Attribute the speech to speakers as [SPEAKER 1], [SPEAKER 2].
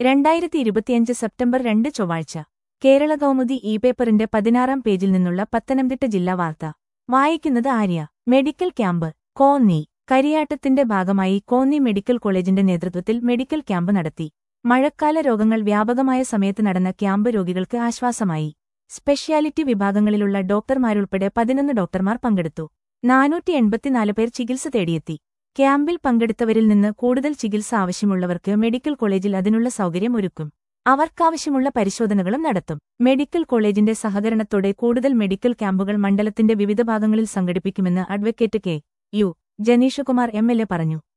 [SPEAKER 1] രണ്ടായിരത്തി ഇരുപത്തിയഞ്ച് സെപ്റ്റംബർ രണ്ട് ചൊവ്വാഴ്ച കേരള കൗമുദി ഇ പേപ്പറിന്റെ പതിനാറാം പേജിൽ നിന്നുള്ള പത്തനംതിട്ട ജില്ലാ വാർത്ത വായിക്കുന്നത് ആര്യ മെഡിക്കൽ ക്യാമ്പ് കോന്നി കരിയാട്ടത്തിന്റെ ഭാഗമായി കോന്നി മെഡിക്കൽ കോളേജിന്റെ നേതൃത്വത്തിൽ മെഡിക്കൽ ക്യാമ്പ് നടത്തി മഴക്കാല രോഗങ്ങൾ വ്യാപകമായ സമയത്ത് നടന്ന ക്യാമ്പ് രോഗികൾക്ക് ആശ്വാസമായി സ്പെഷ്യാലിറ്റി വിഭാഗങ്ങളിലുള്ള ഡോക്ടർമാരുൾപ്പെടെ പതിനൊന്ന് ഡോക്ടർമാർ പങ്കെടുത്തു നാനൂറ്റി എൺപത്തിനാല് പേർ ചികിത്സ തേടിയെത്തി ക്യാമ്പിൽ പങ്കെടുത്തവരിൽ നിന്ന് കൂടുതൽ ചികിത്സ ആവശ്യമുള്ളവർക്ക് മെഡിക്കൽ കോളേജിൽ അതിനുള്ള സൗകര്യം ഒരുക്കും അവർക്കാവശ്യമുള്ള പരിശോധനകളും നടത്തും മെഡിക്കൽ കോളേജിന്റെ സഹകരണത്തോടെ കൂടുതൽ മെഡിക്കൽ ക്യാമ്പുകൾ മണ്ഡലത്തിന്റെ വിവിധ ഭാഗങ്ങളിൽ സംഘടിപ്പിക്കുമെന്ന് advocate K U Janeeshkumar M L A പറഞ്ഞു